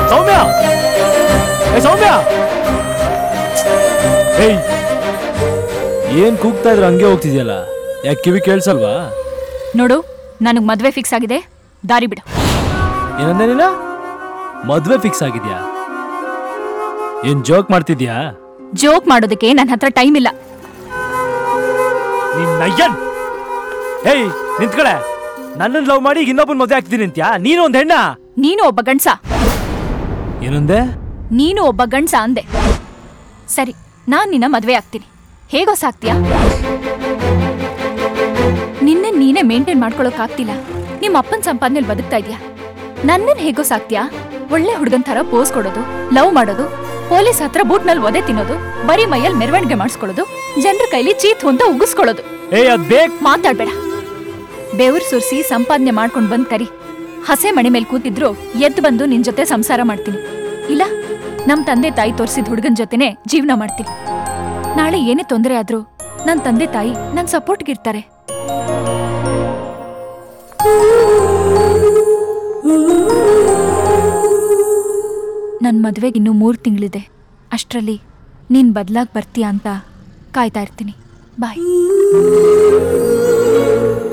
ಸೌಮ್ಯ ಏ ಸೌಮ್ಯ ಏಯ್ ಏನ್ ಕೂಗ್ತಾ ಇದ್ರು ಹಂಗೆ ಹೋಗ್ತಿದ್ಯಲ್ಲ ಯಾಕೆ ಕಿವಿ ಕೇಳ್ಸಲ್ವಾ ನೋಡು ನನಗ್ ಮದ್ವೆ ಫಿಕ್ಸ್ ಆಗಿದೆ ದಾರಿ ಬಿಡು ಏನಂದೆ ನೀನ ಮದ್ವೆ ಫಿಕ್ಸ್ ಆಗಿದ್ಯಾ ಏನ್ ಜೋಕ್ ಮಾಡ್ತಿದ್ಯಾ ಜೋಕ್ ಮಾಡೋದಕ್ಕೆ ನನ್ನ ಹತ್ರ ಟೈಮ್ ಇಲ್ಲ ನಿನ್ ನಯ್ಯನ್ ಏಯ್ ನಿಂತ್ಕಳೆ ನನ್ನನ್ ಲವ್ ಮಾಡಿ ಈಗ ಇನ್ನೊಬ್ಬನ್ ಮದ್ವೆ ಆಗ್ತೀನಿ ಅಂತ್ಯಾ ನೀನು ಒಂದ್ ಹೆಣ್ಣ ನೀನು ಒಬ್ಬ ಗಂಡ್ಸ ಏನಂದೆ ನೀನು ಒಬ್ಬ ಗಂಡ್ಸ ಅಂದೆ ಸರಿ ನಾನ್ ನಿನ್ನ ಮದ್ವೆ ಆಗ್ತೀನಿ ಹೇಗೋ ಸಾಕ್ತೀಯಾ ನಿನ್ನ ನೀನೇ ಮೇಂಟೈನ್ ಮಾಡ್ಕೊಳಕ್ ಆಗ್ತಿಲ್ಲ ನಿಮ್ಮ ಅಪ್ಪನ ಸಂಪಾದನೆಲ್ ಬದುಕ್ತಾ ಇದೀಯಾ ನನ್ನನ್ ಹೇಗೋ ಸಾಕ್ತೀಯಾ ಒಳ್ಳೆ ಹುಡುಗನ್ ಥರ ಪೋಸ್ ಕೊಡೋದು ಲವ್ ಮಾಡೋದು ಪೊಲೀಸ್ ಹತ್ರ ಬೂಟ್ನಲ್ಲಿ ಒದೆ ತಿನ್ನೋದು ಬರೀ ಮೈಯಲ್ಲಿ ಮೆರವಣಿಗೆ ಮಾಡಿಸ್ಕೊಳ್ಳೋದು ಜನರ ಕೈಲಿ ಚೀತು ಅಂತ ಉಗಿಸ್ಕೊಳ್ಳೋದು ಏಯ್ ಅದ್ ಬೇಕ್ ಮಾತಾಡ್ಬೇಡ ಬೆವರು ಸುರಿಸಿ ಸಂಪಾದನೆ ಮಾಡ್ಕೊಂಡ್ ಬಂದ್ ಕರಿ ಹಸೆ ಮಣೆ ಮೇಲೆ ಕೂತಿದ್ರು ಎದ್ದು ಬಂದು ನಿನ್ ಜೊತೆ ಸಂಸಾರ ಮಾಡ್ತೀನಿ ಇಲ್ಲ ನಮ್ ತಂದೆ ತಾಯಿ ತೋರಿಸಿದ ಹುಡುಗನ್ ಜೊತೆನೆ ಜೀವನ ಮಾಡ್ತೀನಿ ನಾಳೆ ಏನೇ ತೊಂದರೆ ಆದ್ರೂ ನನ್ ತಂದೆ ತಾಯಿ ನನ್ ಸಪೋರ್ಟ್ಗಿರ್ತಾರೆ ನನ್ ಮದ್ವೆಗೆ ಇನ್ನೂ ಮೂರ್ ತಿಂಗಳಿದೆ ಅಷ್ಟ್ರಲ್ಲಿ ನೀನ್ ಬದ್ಲಾಗ್ ಬರ್ತೀಯ ಅಂತ ಕಾಯ್ತಾ ಇರ್ತೀನಿ ಬಾಯ್